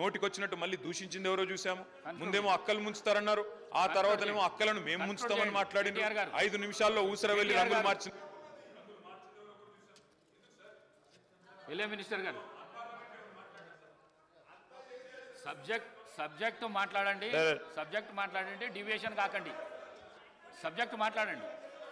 నోటికొచ్చినట్టు మళ్ళీ దూషించింది ఎవరో చూసాము ముందేమో అక్కలు ముంచుతారన్నారు ఆ తర్వాతనేమో అక్కలను మేము ముంచుతామని మాట్లాడింది కేటీఆర్ గారు. ఐదు నిమిషాల్లో ఊసర వెళ్ళి కేటీఆర్ రంగులు గారు. మార్చింది వెళ్ళే మినిస్టర్ గారు సబ్జెక్ట్ సబ్జెక్ట్ మాట్లాడండి లేదు. సబ్జెక్ట్ మాట్లాడండి డివియేషన్ కాకండి సబ్జెక్ట్ మాట్లాడండి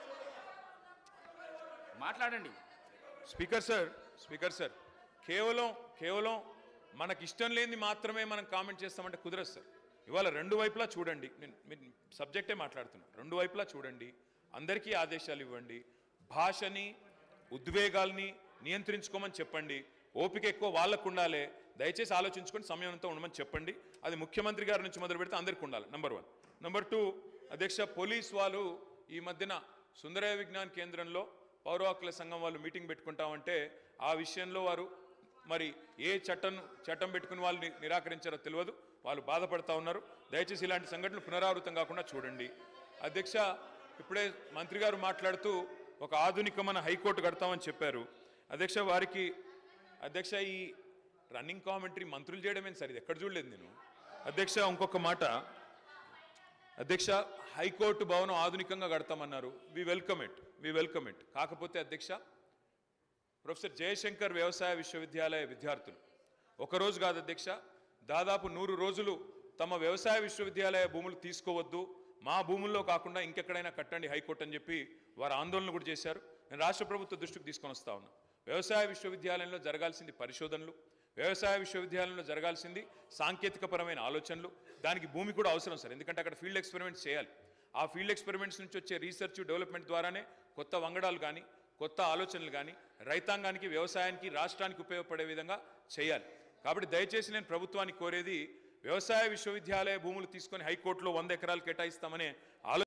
మాట్లాడండి స్పీకర్ సార్ స్పీకర్ సార్ కేవలం కేవలం మనకి ఇష్టం లేనిది మాత్రమే మనం కామెంట్ చేస్తామంటే కుదరదు సార్ ఇవాళ రెండు వైపులా చూడండి నేను మీరు సబ్జెక్టే మాట్లాడుతున్నా రెండు వైపులా చూడండి అందరికీ ఆదేశాలు ఇవ్వండి భాషని ఉద్వేగాల్ని నియంత్రించుకోమని చెప్పండి ఓపిక ఎక్కువ వాళ్ళకు ఉండాలి దయచేసి ఆలోచించుకొని సమయంతో ఉండమని చెప్పండి అది ముఖ్యమంత్రి గారి నుంచి మొదలు పెడితే అందరికీ ఉండాలి నెంబర్ వన్ నెంబర్ టూ అధ్యక్ష పోలీస్ వాళ్ళు ఈ మధ్యన సుందరయ విజ్ఞాన్ కేంద్రంలో పౌర హక్కుల సంఘం వాళ్ళు మీటింగ్ పెట్టుకుంటామంటే ఆ విషయంలో వారు మరి ఏ చట్టం చట్టం పెట్టుకుని వాళ్ళు ని- నిరాకరించారో తెలియదు వాళ్ళు బాధపడతా ఉన్నారు దయచేసి ఇలాంటి సంఘటనలు పునరావృతం కాకుండా చూడండి అధ్యక్ష ఇప్పుడే మంత్రి గారు మాట్లాడుతూ ఒక ఆధునికమైన హైకోర్టు కడతామని చెప్పారు అధ్యక్ష వారికి అధ్యక్ష ఈ రన్నింగ్ కామెంటరీ మంత్రులు చేయడమే సరే ఇది ఎక్కడ చూడలేదు నేను అధ్యక్ష ఇంకొక మాట అధ్యక్ష హైకోర్టు భవనం ఆధునికంగా కడతామన్నారు we welcome it we welcome it కాకపోతే అధ్యక్ష ప్రొఫెసర్ జయశంకర్ వ్యవసాయ విశ్వవిద్యాలయ విద్యార్థులు ఒకరోజు కాదు అధ్యక్ష దాదాపు నూరు రోజులు తమ వ్యవసాయ విశ్వవిద్యాలయ భూములు తీసుకోవద్దు మా భూముల్లో కాకుండా ఇంకెక్కడైనా కట్టండి హైకోర్టు అని చెప్పి వారు ఆందోళన కూడా చేశారు నేను రాష్ట్ర ప్రభుత్వ దృష్టికి తీసుకొని వస్తా ఉన్నా వ్యవసాయ విశ్వవిద్యాలయంలో జరగాల్సింది పరిశోధనలు వ్యవసాయ విశ్వవిద్యాలయంలో జరగాల్సింది సాంకేతికపరమైన ఆలోచనలు దానికి భూమి కూడా అవసరం సార్ ఎందుకంటే అక్కడ ఫీల్డ్ ఎక్స్పెరిమెంట్స్ చేయాలి ఆ ఫీల్డ్ ఎక్స్పెరిమెంట్స్ నుంచి వచ్చే రీసెర్చ్ డెవలప్మెంట్ ద్వారానే కొత్త వంగడాలు కానీ కొత్త ఆలోచనలు కానీ రైతాంగానికి వ్యవసాయానికి రాష్ట్రానికి ఉపయోగపడే విధంగా చేయాలి కాబట్టి దయచేసి నేను ప్రభుత్వానికి కోరేది వ్యవసాయ విశ్వవిద్యాలయ భూములు తీసుకొని హైకోర్టులో వంద ఎకరాలు కేటాయిస్తామనే ఆలోచన